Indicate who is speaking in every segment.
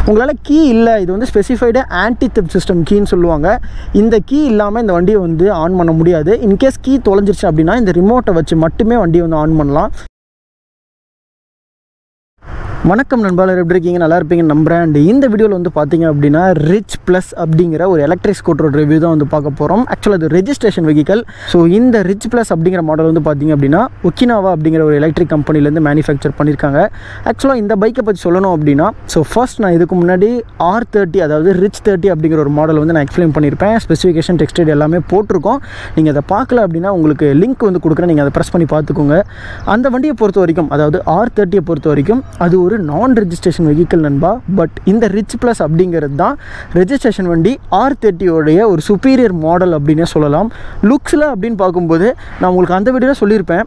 Speaker 1: உங்களால் கீ இல்லை இது வந்து ஸ்பெசிஃபைடு ஆன்டி திப் சிஸ்டம் கீன்னு சொல்லுவாங்க இந்த கீ இல்லாமல் இந்த வண்டியை வந்து ஆன் பண்ண முடியாது இன்கேஸ் கீ தொலைஞ்சிருச்சு அப்படின்னா இந்த ரிமோட்டை வச்சு மட்டுமே வண்டியை வந்து ஆன் பண்ணலாம் வணக்கம் நண்பர்கள் எப்படி இருக்கீங்க நல்லா இருப்பீங்கன்னு நம்புறேன் அண்ட் இந்த வீடியோவில் வந்து பார்த்தீங்க அப்படின்னா ரிச் ப்ளஸ் அப்படிங்கிற ஒரு எலக்ட்ரிக் ஸ்கூட்டரோட ரிவ்யூ தான் வந்து பார்க்க போகிறோம் ஆக்சுவலாக அது ரெஜிஸ்ட்ரேஷன் வெஹிக்கல் ஸோ இந்த ரிச் ப்ளஸ் அப்படிங்கிற மாடல் வந்து பார்த்தீங்க அப்படின்னா ஒக்கினாவா அப்படிங்கிற ஒரு எலக்ட்ரிக் கம்பெனிலேருந்து மேனுஃபேக்சர் பண்ணியிருக்காங்க ஆக்சுவலாக இந்த பைக்கை பற்றி சொல்லணும் அப்படின்னா ஸோ ஃபர்ஸ்ட் நான் இதுக்கு முன்னாடி ஆர் தேர்ட்டி அதாவது ரிச் தேர்ட்டி அப்படிங்கிற ஒரு மாடல் வந்து நான் எக்ஸ்பிளைன் பண்ணியிருப்பேன் ஸ்பெசிஃபிகேஷன் டெக்ஸ்டைல் எல்லாமே போட்டிருக்கோம் நீங்கள் அதை பார்க்கல அப்படின்னா உங்களுக்கு லிங்க் வந்து கொடுக்குறேன் நீங்கள் அதை ப்ரெஸ் பண்ணி பார்த்துக்கோங்க அந்த வண்டியை பொறுத்த வரைக்கும் அதாவது ஆர் தேர்ட்டியை பொறுத்த வரைக்கும் அது ஒரு நான் ரெஜிஸ்ட்ரேஷன் வெஹிக்கிள் நண்பா பட் இந்த ரிச் ப்ளஸ் அப்படிங்கிறது தான் ரெஜிஸ்ட்ரேஷன் வண்டி ஆர் தேர்ட்டியோடைய ஒரு சுப்பீரியர் மாடல் அப்படின்னே சொல்லலாம் லுக்ஸில் அப்படின்னு பார்க்கும்போது நான் உங்களுக்கு அந்த வீடியோவில் சொல்லியிருப்பேன்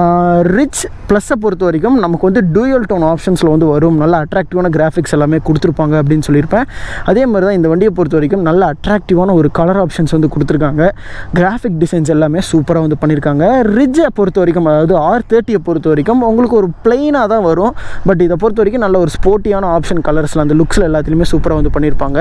Speaker 1: ரிச் ப்ளஸ்ஸை பொறுத்த வரைக்கும் நமக்கு வந்து டூயல் டோன் ஆப்ஷன்ஸில் வந்து வரும் நல்ல அட்ராக்டிவான கிராஃபிக்ஸ் எல்லாமே கொடுத்துருப்பாங்க அப்படின்னு சொல்லியிருப்பேன் அதே மாதிரி தான் இந்த வண்டியை பொறுத்த வரைக்கும் நல்ல அட்ராக்டிவான ஒரு கலர் ஆப்ஷன்ஸ் வந்து கொடுத்துருக்காங்க கிராஃபிக் டிசைன்ஸ் எல்லாமே சூப்பராக வந்து பண்ணியிருக்காங்க ரிட்ஜை பொறுத்த வரைக்கும் அதாவது ஆர் தேர்ட்டியை பொறுத்த வரைக்கும் உங்களுக்கு ஒரு பிளெயினாக தான் வரும் பட் இதை பொறுத்த வரைக்கும் நல்ல ஒரு ஸ்போர்ட்டியான ஆப்ஷன் கலர்ஸில் அந்த லுக்ஸில் எல்லாத்துலேயுமே சூப்பராக வந்து பண்ணியிருப்பாங்க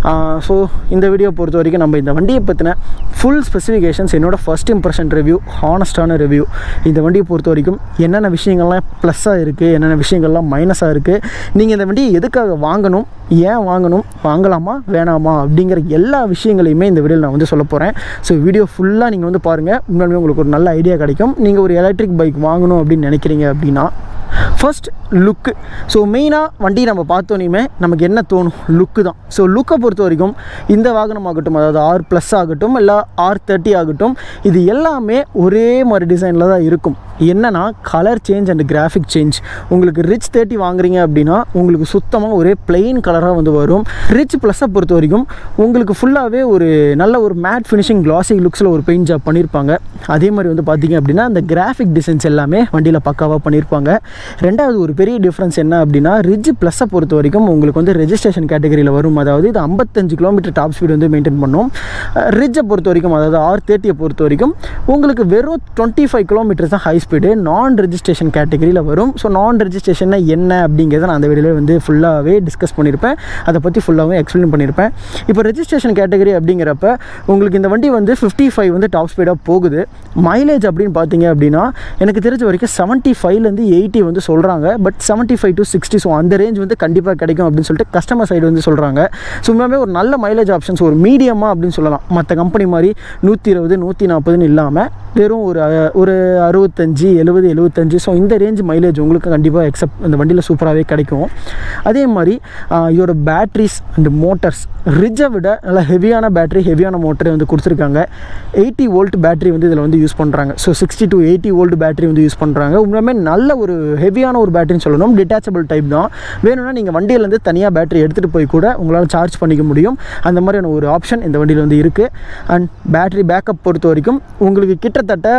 Speaker 1: ஸோ இந்த வீடியோ பொறுத்த வரைக்கும் நம்ம இந்த வண்டியை பற்றின ஃபுல் ஸ்பெசிஃபிகேஷன்ஸ் என்னோட ஃபஸ்ட் இம்ப்ரெஷன் ரிவ்யூ ஹானஸ்டான ரிவ்யூ இந்த வண்டியை பொறுத்த வரைக்கும் என்னென்ன விஷயங்கள்லாம் ப்ளஸ்ஸாக இருக்குது என்னென்ன விஷயங்கள்லாம் மைனஸாக இருக்குது நீங்கள் இந்த வண்டியை எதுக்காக வாங்கணும் ஏன் வாங்கணும் வாங்கலாமா வேணாமா அப்படிங்கிற எல்லா விஷயங்களையுமே இந்த வீடியோவில் நான் வந்து சொல்ல போகிறேன் ஸோ வீடியோ ஃபுல்லாக நீங்கள் வந்து பாருங்கள் உண்மையாலுமே உங்களுக்கு ஒரு நல்ல ஐடியா கிடைக்கும் நீங்கள் ஒரு எலக்ட்ரிக் பைக் வாங்கணும் அப்படின்னு நினைக்கிறீங்க அப்படின்னா ஃபர்ஸ்ட் லுக்கு ஸோ மெயினாக வண்டி நம்ம பார்த்தோன்னே நமக்கு என்ன தோணும் லுக்கு தான் ஸோ லுக்கை பொறுத்த வரைக்கும் இந்த வாகனம் ஆகட்டும் அதாவது ஆர் ப்ளஸ் ஆகட்டும் இல்லை ஆர் தேர்ட்டி ஆகட்டும் இது எல்லாமே ஒரே மாதிரி டிசைனில் தான் இருக்கும் என்னன்னா colour change and graphic change உங்களுக்கு ரிச் தேர்ட்டி வாங்குறீங்க அப்படின்னா உங்களுக்கு சுத்தமாக ஒரே பிளெயின் கலராக வந்து வரும் ரிச் ப்ளஸ்ஸை பொறுத்த வரைக்கும் உங்களுக்கு ஃபுல்லாகவே ஒரு நல்ல ஒரு மேட் ஃபினிஷிங் கிளாசி லுக்ஸில் ஒரு பெயிண்ட் ஜாப் பண்ணியிருப்பாங்க அதே மாதிரி வந்து பார்த்தீங்க அப்படின்னா அந்த கிராஃபிக் டிசைன்ஸ் எல்லாமே வண்டியில் பக்காவாக பண்ணியிருப்பாங்க ரெண்டாவது ஒரு பெரிய டிஃப்ரென்ஸ் என்ன அப்படின்னா ரிட்ஜ் ப்ளஸ்ஸை பொறுத்த வரைக்கும் உங்களுக்கு வந்து ரெஜிஸ்ட்ரேஷன் கேட்டகரியில் வரும் அதாவது இது ஐம்பத்தஞ்சு கிலோமீட்டர் டாப் ஸ்பீடு வந்து மெயின்டைன் பண்ணும் ரிட்ஜை பொறுத்த வரைக்கும் அதாவது ஆர் தேர்ட்டியை பொறுத்த வரைக்கும் உங்களுக்கு வெறும் டுவெண்ட்டி ஃபைவ் கிலோமீட்டர்ஸ் தான் ஹை ஸ்பீடு நான் ரெஜிஸ்ட்ரேஷன் கேட்டகரியில் வரும் ஸோ நான் ரெஜிஸ்ட்ரேஷன்னா என்ன அப்படிங்கிறத நான் அந்த வீடியோவில் வந்து ஃபுல்லாகவே டிஸ்கஸ் பண்ணியிருப்பேன் அதை பற்றி ஃபுல்லாகவே எக்ஸ்பிளைன் பண்ணியிருப்பேன் இப்போ ரெஜிஸ்ட்ரேஷன் கேட்டகரி அப்படிங்கிறப்ப உங்களுக்கு இந்த வண்டி வந்து ஃபிஃப்டி ஃபைவ் வந்து டாப் ஸ்பீடாக போகுது மைலேஜ் அப்படின்னு பார்த்தீங்க அப்படின்னா எனக்கு தெரிஞ்ச வரைக்கும் செவன்ட்டி ஃபைவ்லேருந்து எயிட்டி வந்து சொல்கிறாங்க but seventy five to sixty so அந்த ரேஞ்ச் வந்து கண்டிப்பாக கிடைக்கும் அப்படின்னு சொல்லிட்டு கஸ்டமர் சைடு வந்து சொல்கிறாங்க ஸோ உண்மையாகவே ஒரு நல்ல மைலேஜ் ஆப்ஷன்ஸ் ஒரு மீடியமாக அப்படின்னு சொல்லலாம் மற்ற கம்பெனி மாதிரி நூற்றி இருபது நூற்றி நாற்பதுன்னு இல்லாமல் வெறும் ஒரு அஹ், ஒரு அறுபத்தஞ்சு எழுபது எழுபத்தஞ்சு ஸோ இந்த ரேஞ்ச் மைலேஜ் உங்களுக்கு கண்டிப்பாக எக்ஸப்ட் இந்த வண்டியில் சூப்பராகவே கிடைக்கும் அதே மாதிரி ஆஹ், இதோட பேட்ரிஸ் அண்ட் மோட்டர்ஸ் ரிட்ஜை விட நல்ல ஹெவியான பேட்டரி ஹெவியான மோட்டரை வந்து கொடுத்துருக்காங்க எயிட்டி வோல்ட் பேட்டரி வந்து இதில் வந்து யூஸ் பண்ணுறாங்க so sixty to eighty volt battery வந்து யூஸ் பண்ணுறாங்க உண்மையுமே நல்ல ஒரு ஹெவியான ஒரு பேட்டரின்னு சொல்லணும் டிட்டாச்சபிள் டைப் தான் வேணும்னா நீங்கள் வண்டியிலேருந்து தனியாக பேட்டரி எடுத்துகிட்டு போய் கூட உங்களால் சார்ஜ் பண்ணிக்க முடியும் அந்த மாதிரியான ஒரு ஆப்ஷன் இந்த வண்டியில் வந்து இருக்குது அண்ட் பேட்டரி பேக்கப் பொறுத்த வரைக்கும் உங்களுக்கு கிட்டத்தட்ட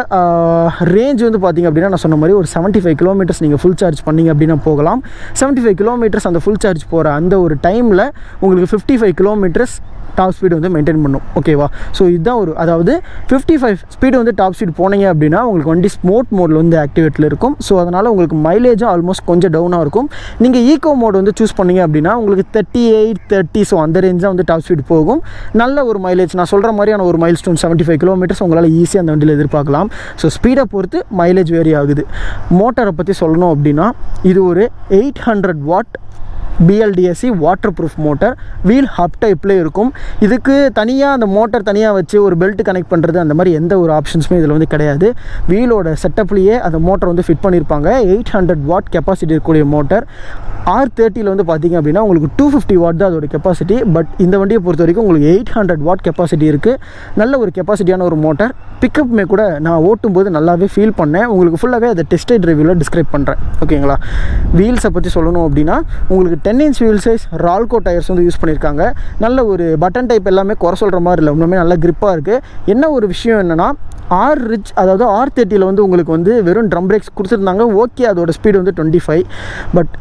Speaker 1: ரேஞ்ச் வந்து பார்த்திங்க அப்படின்னா நான் சொன்ன மாதிரி ஒரு செவன்ட்டி ஃபைவ் கிலோமீட்டர்ஸ் நீங்கள் ஃபுல் சார்ஜ் பண்ணீங்க அப்படின்னா போகலாம் செவன்ட்டி ஃபைவ் கிலோமீட்டர்ஸ் அந்த ஃபுல் சார்ஜ் போகிற அந்த ஒரு டைமில் உங்களுக்கு fifty five kilometres top speed வந்து மெயின்டைன் பண்ணும் ஓகேவா ஸோ இதுதான் ஒரு அதாவது ஃபிஃப்டி ஃபைவ் ஸ்பீடு வந்து டாப் ஸ்பீட் போனீங்க அப்படின்னா உங்களுக்கு வண்டி ஸ்மோட் மோடில் வந்து ஆக்டிவேட்டில் இருக்கும் ஸோ அதனால் உங்களுக்கு மைலேஜும் ஆல்மோஸ்ட் கொஞ்சம் டவுனாக இருக்கும் நீங்கள் ஈகோ மோட் வந்து சூஸ் பண்ணீங்க அப்படின்னா உங்களுக்கு தேர்ட்டி எயிட் தேர்ட்டி ஸோ அந்த ரேஞ்ச் தான் வந்து டாப் ஸ்பீட் போகும் நல்ல ஒரு மைலேஜ் நான் சொல்கிற மாதிரியான ஒரு milestone seventy five kilometres உங்களால் ஈஸியாக அந்த வண்டியில் எதிர்பார்க்கலாம் ஸோ ஸ்பீடை பொறுத்து மைலேஜ் வேரி ஆகுது மோட்டரை பற்றி சொல்லணும் அப்படின்னா இது ஒரு eight hundred watt BLDC waterproof motor wheel hub டைப்லேயே இருக்கும் இதுக்கு தனியாக அந்த மோட்டர் தனியாக வச்சு ஒரு பெல்ட் கனெக்ட் பண்ணுறது அந்த மாதிரி எந்த ஒரு ஆப்ஷன்ஸுமே இதில் வந்து கிடையாது வீலோட செட்டப்லேயே அந்த மோட்டர் வந்து ஃபிட் பண்ணியிருப்பாங்க எயிட் ஹண்ட்ரட் வாட் கெப்பாசிட்டி இருக்கக்கூடிய மோட்டர் ஆர் தேர்ட்டியில் வந்து பார்த்தீங்க அப்படின்னா உங்களுக்கு டூ ஃபிஃப்டி வாட் தான் அதோட கெப்பாசிட்டி பட் இந்த வண்டியை பொறுத்த வரைக்கும் உங்களுக்கு எயிட் ஹண்ட்ரட் வாட் கெப்பாசிட்டி இருக்குது நல்ல ஒரு கெப்பாசிட்டியான ஒரு மோட்டர் பிக்கப்புமே கூட நான் ஓட்டும் போது நல்லாவே ஃபீல் பண்ணேன் உங்களுக்கு ஃபுல்லாகவே அதை டெஸ்டட் ரிவ்யூவில் டிஸ்கிரைப் பண்ணுறேன் ஓகேங்களா வீல்ஸை பற்றி சொல்லணும் அப்படின்னா உங்களுக்கு ten inch wheel size Ralco tyres வந்து யூஸ் பண்ணியிருக்காங்க நல்ல ஒரு பட்டன் டைப் எல்லாமே குறை சொல்கிற மாதிரி இல்லை இன்னுமே நல்ல grip-ஆ இருக்குது என்ன ஒரு விஷயம் என்னென்னா ஆர் ரிச் அதாவது ஆர் தேர்ட்டியில் வந்து உங்களுக்கு வந்து வெறும் ட்ரம் பிரேக்ஸ் கொடுத்துருந்தாங்க ஓகே அதோட ஸ்பீடு வந்து twenty five but Ridge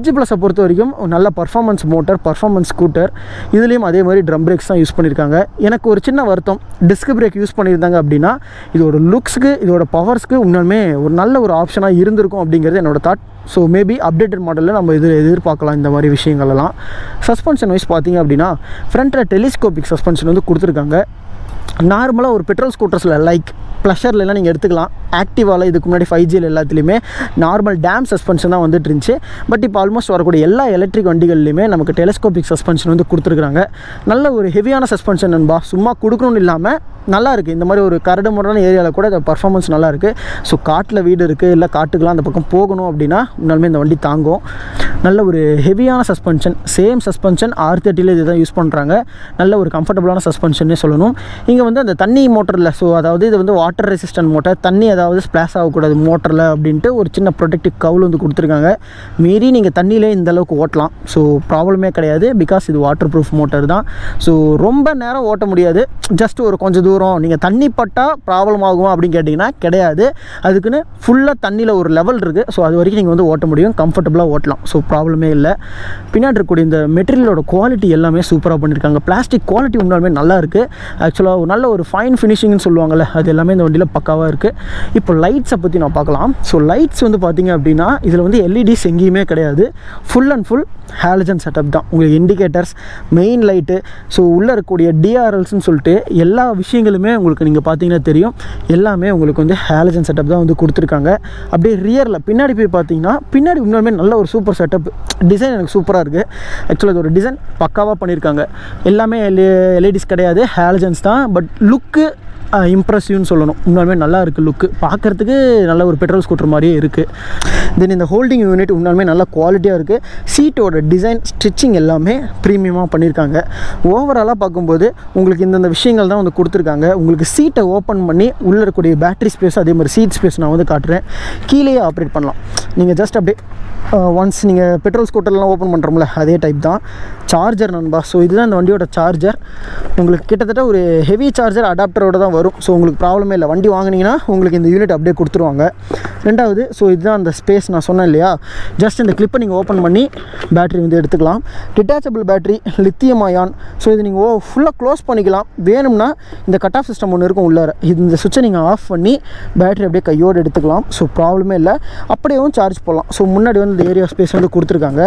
Speaker 1: Ridge ப்ளஸை பொறுத்த வரைக்கும் ஒரு நல்ல பர்ஃபார்மன்ஸ் மோட்டர் பர்ஃபார்மன்ஸ் ஸ்கூட்டர் இதுலேயும் அதே மாதிரி ட்ரம் பிரேக்ஸ் தான் யூஸ் பண்ணியிருக்காங்க எனக்கு ஒரு சின்ன வருத்தம் டிஸ்க் பிரேக் யூஸ் பண்ணியிருந்தாங்க அப்படின்னா இதோட லுக்ஸ்க்கு இதோட பவர்ஸ்க்கு உண்மையுமே ஒரு நல்ல ஒரு ஆப்ஷனாக இருந்திருக்கும் அப்படிங்கிறது என்னோட தாட் ஸோ மேபி அப்டேட்டட் மாடலில் நம்ம இது எதிர்பார்க்கலாம் இந்த மாதிரி விஷயங்கள்லாம் சஸ்பென்ஷன் வைஸ் பார்த்தீங்க அப்படின்னா ஃப்ரண்ட்டில் டெலிஸ்கோபிக் சஸ்பென்ஷன் வந்து கொடுத்துருக்காங்க நார்மலாக ஒரு பெட்ரோல் ஸ்கூட்டர்ஸில் லைக் ப்ளஷர்லாம் நீங்கள் எடுத்துக்கலாம் ஆக்டிவாவில் இதுக்கு முன்னாடி ஃபைவ் ஜியில் எல்லாத்துலேயுமே நார்மல் டேம் சஸ்பென்ஷன் தான் வந்துட்டு இருந்துச்சு பட் இப்போ ஆல்மோஸ்ட் வரக்கூடிய எல்லா எலக்ட்ரிக் வண்டிகள்லையுமே நமக்கு டெலிஸ்கோபிக் சஸ்பென்ஷன் வந்து கொடுத்துருக்குறாங்க நல்ல ஒரு ஹெவியான சஸ்பென்ஷன் நண்பா சும்மா கொடுக்கணும்னு இல்லாமல் நல்லா இருக்குது இந்த மாதிரி ஒரு கரடு முரடான ஏரியாவில் கூட இந்த பர்ஃபார்மன்ஸ் நல்லா இருக்குது ஸோ காட்டில் வீடு இருக்குது இல்லை காட்டுக்கெலாம் அந்த பக்கம் போகணும் அப்படின்னா உண்மையுமே இந்த வண்டி தாங்கும் நல்ல ஒரு ஹெவியான சஸ்பென்ஷன் சேம் சஸ்பென்ஷன் ஆர் தேர்ட்டியில் இது தான் யூஸ் பண்ணுறாங்க நல்ல ஒரு கம்ஃபர்டபுளான சஸ்பென்ஷனே சொல்லணும் இங்கே வந்து அந்த தண்ணி மோட்டரில் ஸோ அதாவது இது வந்து வாட்டர் ரெசிஸ்டன்ட் மோட்டர் தண்ணி அதாவது ஸ்ப்ளாஷ் ஆகக்கூடாது மோட்டரில் அப்படின்ட்டு ஒரு சின்ன ப்ரொடெக்டிவ் கவுல் வந்து கொடுத்துருக்காங்க மீறி நீங்கள் தண்ணியிலே இந்த அளவுக்கு ஓட்டலாம் ஸோ ப்ராப்ளமே கிடையாது பிகாஸ் இது வாட்டர் ப்ரூஃப் மோட்டர் தான் ஸோ ரொம்ப நேரம் ஓட்ட முடியாது ஜஸ்ட் ஒரு கொஞ்சம் தூரம் நீங்கள் தண்ணி பட்டால் ப்ராப்ளம் ஆகும் அப்படின்னு கேட்டிங்கன்னா கிடையாது அதுக்குன்னு ஃபுல்லாக தண்ணியில் ஒரு லெவல் இருக்குது ஸோ அது வரைக்கும் நீங்கள் வந்து ஓட்ட முடியும் கம்ஃபர்டபுளாக ஓட்டலாம் ஸோ ப்ராப்ளமே இல்லை பின்னாடி இருக்கக்கூடிய இந்த மெட்டீரியலோட குவாலிட்டி எல்லாமே சூப்பராக பண்ணியிருக்காங்க பிளாஸ்டிக் குவாலிட்டி உண்மையுமே நல்லா இருக்குது ஆக்சுவலாக நல்ல ஒரு ஃபைன் ஃபினிஷிங்னு சொல்லுவாங்கள்ல அது எல்லாமே இந்த வண்டியில் பக்காவாக இருக்குது இப்போ லைட்ஸை பற்றி நான் பார்க்கலாம் ஸோ லைட்ஸ் வந்து பார்த்தீங்க அப்படின்னா இதில் வந்து எல்இடிஸ் எங்கேயுமே கிடையாது full and full halogen setup தான் உங்களுக்கு இண்டிகேட்டர்ஸ் மெயின் லைட்டு ஸோ உள்ளே இருக்கக்கூடிய டிஆர்எல்ஸ்னு சொல்லிட்டு எல்லா விஷயங்களுமே உங்களுக்கு நீங்கள் பார்த்தீங்கன்னா தெரியும் எல்லாமே உங்களுக்கு வந்து ஹாலஜன் செட்டப் தான் வந்து கொடுத்துருக்காங்க அப்படியே ரியரில் பின்னாடி போய் பார்த்தீங்கன்னா பின்னாடி உண்மையுமே நல்ல ஒரு சூப்பர் செட்டப் டிசைன் எனக்கு சூப்பராக இருக்குது ஆக்சுவலாக இது ஒரு டிசைன் பக்காவாக பண்ணியிருக்காங்க எல்லாமே எல்இடிஸ் கிடையாது ஹாலஜன்ஸ் தான் பட் லுக்கு இம்ப்ரெசிவ்னு சொல்லணும் உண்மையுமே நல்லா இருக்குது லுக்கு பார்க்குறதுக்கு நல்ல ஒரு பெட்ரோல் ஸ்கூட்டர் மாதிரியே இருக்குது தென் இந்த ஹோல்டிங் யூனிட் உண்மையுமே நல்ல குவாலிட்டியாக இருக்குது சீட்டோட டிசைன் ஸ்டிச்சிங் எல்லாமே ப்ரீமியமாக பண்ணியிருக்காங்க ஓவராலாக பார்க்கும்போது உங்களுக்கு இந்தந்த விஷயங்கள் தான் வந்து கொடுத்துருக்காங்க உங்களுக்கு சீட்டை ஓப்பன் பண்ணி உள்ளே இருக்கக்கூடிய பேட்டரி ஸ்பேஸ் அதே மாதிரி சீட் ஸ்பேஸ் நான் வந்து காட்டுறேன் கீழேயே ஆப்ரேட் பண்ணலாம் நீங்கள் ஜஸ்ட் அப்படியே ஒன்ஸ் நீங்கள் பெட்ரோல் ஸ்கூட்டர்லாம் ஓப்பன் பண்ணுறோம்ல அதே டைப் தான் சார்ஜர் நண்பா ஸோ இதுதான் இந்த வண்டியோட சார்ஜர் உங்களுக்கு கிட்டத்தட்ட ஒரு ஹெவி சார்ஜர் அடாப்டரோட தான் வரும் ஸோ உங்களுக்கு ப்ராப்ளமே இல்லை வண்டி வாங்கினீங்கன்னா உங்களுக்கு இந்த யூனிட் அப்படியே கொடுத்துருவாங்க ரெண்டாவது ஸோ இதுதான் அந்த ஸ்பேஸ் நான் சொன்னேன் இல்லையா ஜஸ்ட் இந்த கிளிப்பை நீங்கள் ஓப்பன் பண்ணி பேட்டரி வந்து எடுத்துக்கலாம் detachable battery lithium ion so இது நீங்கள் ஓ ஃபுல்லாக க்ளோஸ் பண்ணிக்கலாம் வேணும்னா இந்த கட் ஆஃப் சிஸ்டம் ஒன்று இருக்கும் உள்ளார இது இந்த சுவிட்சை நீங்கள் ஆஃப் பண்ணி பேட்டரி அப்படியே கையோடு எடுத்துக்கலாம் ஸோ ப்ராப்ளமே இல்லை அப்படியேவும் சார்ஜ் போடலாம் ஸோ முன்னாடி வந்து இந்த ஏரியா ஸ்பேஸ் வந்து கொடுத்துருக்காங்க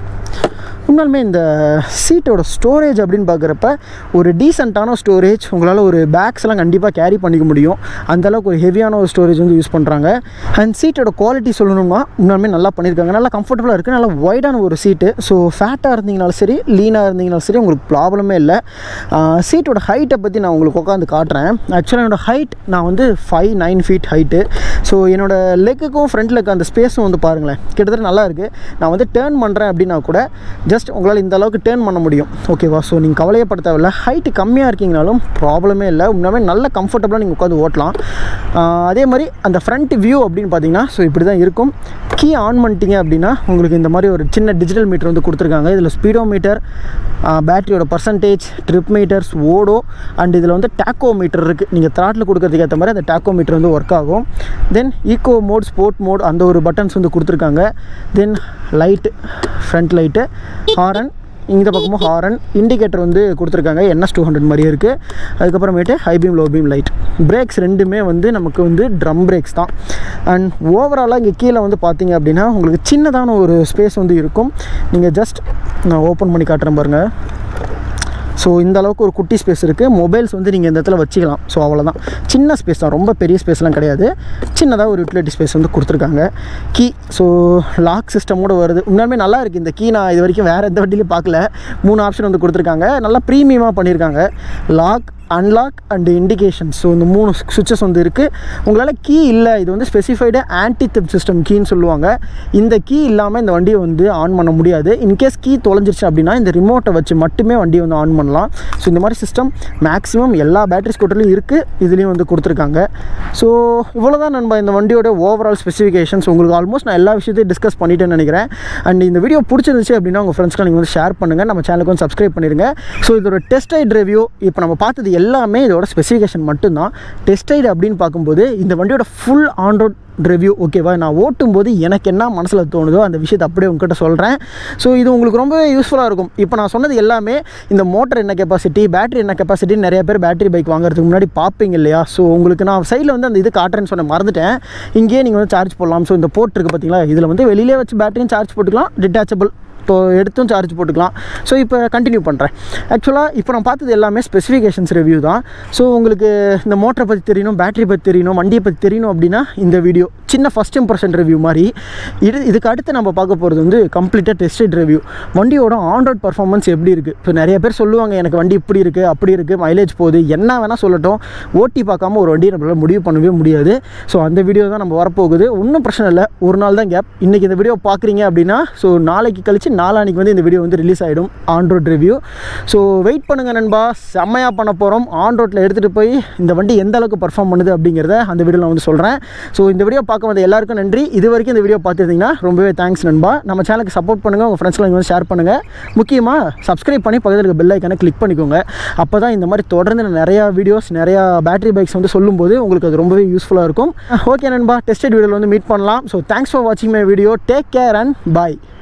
Speaker 1: உண்மையாலுமே இந்த சீட்டோட ஸ்டோரேஜ் அப்படின்னு பார்க்குறப்ப ஒரு டீசெண்டான ஸ்டோரேஜ் உங்களால் ஒரு பேக்ஸ்லாம் கண்டிப்பாக கேரி பண்ணிக்க முடியும் அந்தளவுக்கு ஒரு ஹெவியான ஒரு ஸ்டோரேஜ் வந்து யூஸ் பண்ணுறாங்க அண்ட் சீட்டோட குவாலிட்டி சொல்லணும்னா உண்மையாலுமே நல்லா பண்ணியிருக்காங்க நல்லா கம்ஃபர்டபுளாக இருக்குது நல்லா ஒய்டான ஒரு சீட்டு ஸோ ஃபேட்டாக இருந்தீங்கனாலும் சரி லீனாக இருந்தீங்கனாலும் சரி உங்களுக்கு ப்ராப்ளமே இல்லை சீட்டோட ஹைட்டை பற்றி நான் உங்களுக்கு உட்காந்து காட்டுறேன் ஆக்சுவலாக என்னோடய ஹைட் நான் வந்து five nine feet height so என்னோடய லெக்குக்கும் ஃப்ரண்ட் லெக் அந்த ஸ்பேஸும் வந்து பாருங்களேன் கிட்டத்தட்ட நல்லா இருக்குது நான் வந்து டேர்ன் பண்ணுறேன் அப்படின்னா கூட ஜஸ்ட் உங்களால் இந்த அளவுக்கு டேர்ன் பண்ண முடியும் ஓகேவா ஸோ நீங்கள் கவலையப்பட தேவையில்ல ஹைட்டு கம்மியாக இருக்கீங்கனாலும் ப்ராப்ளமே இல்லை உண்மையாகவே நல்ல கம்ஃபர்டபுளாக நீங்கள் உட்காந்து ஓட்டலாம் ஆஹ் அதே மாதிரி அந்த ஃப்ரண்ட் வியூ அப்படின்னு பார்த்தீங்கன்னா ஸோ இப்படி தான் இருக்கும் கீ ஆன் பண்ணிட்டீங்க அப்படின்னா உங்களுக்கு இந்த மாதிரி ஒரு சின்ன டிஜிட்டல் மீட்டர் வந்து கொடுத்துருக்காங்க இதில் ஸ்பீடோ மீட்டர் பேட்டரியோட percentage trip metres odo and இதில் வந்து டேக்கோ மீட்டர் இருக்குது நீங்கள் த்ராட்டில் கொடுக்கறதுக்கு ஏற்ற மாதிரி அந்த டேக்கோ மீட்டர் வந்து ஒர்க் ஆகும் then eco mode sport mode அந்த ஒரு பட்டன்ஸ் வந்து கொடுத்துருக்காங்க then light front light horn இந்த பக்கமும் ஹாரன் இண்டிகேட்டர் வந்து கொடுத்துருக்காங்க என்எஸ் டூ ஹண்ட்ரட் மாதிரியே இருக்குது அதுக்கப்புறமேட்டு high beam low beam light brakes ரெண்டுமே வந்து நமக்கு வந்து ட்ரம் பிரேக்ஸ் தான் அண்ட் ஓவராலாக இங்கே கீழே வந்து பார்த்தீங்க அப்படின்னா உங்களுக்கு சின்னதான ஒரு ஸ்பேஸ் வந்து இருக்கும் நீங்கள் ஜஸ்ட் நான் ஓப்பன் பண்ணி காட்டுறேன் பாருங்கள் ஸோ இந்த அளவுக்கு ஒரு குட்டி ஸ்பேஸ் இருக்குது மொபைல்ஸ் வந்து நீங்கள் இந்த இடத்துல வச்சுக்கலாம் ஸோ அவ்வளோதான் சின்ன ஸ்பேஸ் தான் ரொம்ப பெரிய ஸ்பேஸ்லாம் கிடையாது சின்னதாக ஒரு யூட்டிலிட்டி ஸ்பேஸ் வந்து கொடுத்துருக்காங்க கீ ஸோ லாக் சிஸ்டமோட வருது உண்மையுமே நல்லா இருக்குது இந்த கீ நான் இது வரைக்கும் வேறு எந்த வண்டியிலையும் பார்க்கல மூணு ஆப்ஷன் வந்து கொடுத்துருக்காங்க நல்லா ப்ரீமியமாக பண்ணியிருக்காங்க lock unlock and indication so இந்த மூணு சுவிச்சஸ் வந்து இருக்குது உங்களால் கீ இல்லை இது வந்து ஸ்பெசிஃபைடு ஆன்டி தெப் சிஸ்டம் கீன்னு சொல்லுவாங்க இந்த கீ இல்லாமல் இந்த வண்டியை வந்து ஆன் பண்ண முடியாது இன்கேஸ் கீ தொலைஞ்சிருச்சு அப்படின்னா இந்த ரிமோட்டை வச்சு மட்டுமே வண்டியை வந்து ஆன் பண்ணலாம் ஸோ இந்த மாதிரி சிஸ்டம் மேக்ஸிமம் எல்லா பேட்டரி ஸ்கூட்டர்லையும் இருக்குது இதுலேயும் வந்து கொடுத்துருக்காங்க ஸோ இவ்வளோ தான் நம்ம இந்த வண்டியோட ஓவரால் ஸ்பெசிஃபிகேஷன்ஸ் உங்களுக்கு ஆல்மோஸ்ட் நான் எல்லா விஷயத்தையும் டிஸ்கஸ் பண்ணிட்டேன்னு நினைக்கிறேன் அண்ட் இந்த வீடியோ பிடிச்சிருந்துச்சு அப்படின்னா உங்கள் ஃப்ரெண்ட்ஸ்க்கு நீங்கள் வந்து ஷேர் பண்ணுங்கள் நம்ம சேனலுக்கு வந்து சப்ஸ்கிரைப் பண்ணிடுங்க ஸோ இதோட டெஸ்ட் ரைட் ரிவ்யூ இப்போ நம்ம பார்த்தது எல்லாமே இதோட ஸ்பெசிஃபிகேஷன் மட்டும்தான் டெஸ்ட் ரைடு அப்படின்னு பார்க்கும்போது இந்த வண்டியோட ஃபுல் ஆன்ரோட் ரிவ்யூ ஓகேவா நான் ஓட்டும் போது எனக்கு என்ன மனசில் தோணுதோ அந்த விஷயத்தை அப்படியே உங்ககிட்ட சொல்கிறேன் ஸோ இது உங்களுக்கு ரொம்பவே யூஸ்ஃபுல்லாக இருக்கும் இப்போ நான் சொன்னது எல்லாமே இந்த மோட்டர் என்ன கெப்பாசிட்டி பேட்டரி என்ன கெப்பாசிட்டி நிறைய பேர் பேட்டரி பைக் வாங்குறதுக்கு முன்னாடி பார்ப்பீங்க இல்லையா ஸோ உங்களுக்கு நான் சைடில் வந்து அந்த இது காட்டுறேன்னு சொன்ன மறந்துட்டேன் இங்கேயே நீங்கள் வந்து சார்ஜ் போடலாம் ஸோ இந்த போர்ட் இருக்குது பார்த்தீங்களா இதில் வந்து வெளியிலே வச்சு பேட்டரியும் சார்ஜ் போட்டுக்கலாம் டிட்டாச்சபிள் இப்போ எடுத்தும் சார்ஜ் போட்டுக்கலாம் ஸோ இப்போ கண்டினியூ பண்ணுறேன் ஆக்சுவலாக இப்போ நான் பார்த்தது எல்லாமே ஸ்பெசிஃபிகேஷன்ஸ் ரிவ்யூ தான் ஸோ உங்களுக்கு இந்த மோட்டரை பற்றி தெரியணும் பேட்டரி பற்றி தெரியணும் வண்டியை பற்றி தெரியணும் அப்படின்னா இந்த வீடியோ சின்ன ஃபஸ்ட் இம்ப்ரெஷன் ரிவ்யூ மாதிரி இது இதுக்கு அடுத்து நம்ம பார்க்க போகிறது வந்து கம்ப்ளீட்டாக டெஸ்டட் ரிவ்யூ வண்டியோட ஆன்ரோட் பர்ஃபார்மன்ஸ் எப்படி இருக்குது இப்போ நிறைய பேர் சொல்லுவாங்க எனக்கு வண்டி இப்படி இருக்குது அப்படி இருக்குது மைலேஜ் போகுது என்ன வேணால் சொல்லட்டும் ஓட்டி பார்க்காம ஒரு வண்டியை நம்மளால் முடிவு பண்ணவே முடியாது ஸோ அந்த வீடியோ தான் நம்ம வரப்போகுது ஒன்றும் பிரச்சனை இல்லை ஒரு நாள் தான் கேப் இன்றைக்கி இந்த வீடியோ பார்க்குறீங்க அப்படின்னா ஸோ நாளைக்கு கழிச்சு நாளானிக்கு வந்து இந்த வீடியோ வந்து ரிலீஸ் ஆகிடும் on road review so wait பண்ணுங்கள் நண்பா செம்மையாக பண்ண போகிறோம் ஆன் ரோட்டில் எடுத்துகிட்டு போய் இந்த வண்டி எந்த அளவுக்கு பர்ஃபார்ம் பண்ணுது அப்படிங்கிறத அந்த வீடியோவில் நான் வந்து சொல்கிறேன் ஸோ இந்த வீடியோ பார்க்க வந்த எல்லாருக்கும் நன்றி இது வரைக்கும் இந்த வீடியோ பார்த்துருந்தீங்கன்னா ரொம்பவே தேங்க்ஸ் நண்பா நம்ம சேனலுக்கு சப்போர்ட் பண்ணுங்கள் உங்கள் ஃப்ரெண்ட்ஸ்லாம் வந்து ஷேர் பண்ணுங்கள் முக்கியமாக சப்ஸ்கிரைப் பண்ணி பக்கத்தில் இருக்க பெல் ஐக்கானை கிளிக் பண்ணிக்கோங்க அப்போ தான் இந்த மாதிரி தொடர்ந்து நான் நிறையா வீடியோஸ் நிறையா பேட்டரி பைக்ஸ் வந்து சொல்லும்போது உங்களுக்கு அது ரொம்பவே யூஸ்ஃபுல்லாக இருக்கும் ஓகே நண்பா டெஸ்டட் வீடியோவில் வந்து மீட் பண்ணலாம் ஸோ தேங்க்ஸ் ஃபார் வாட்சிங் my video take care and bye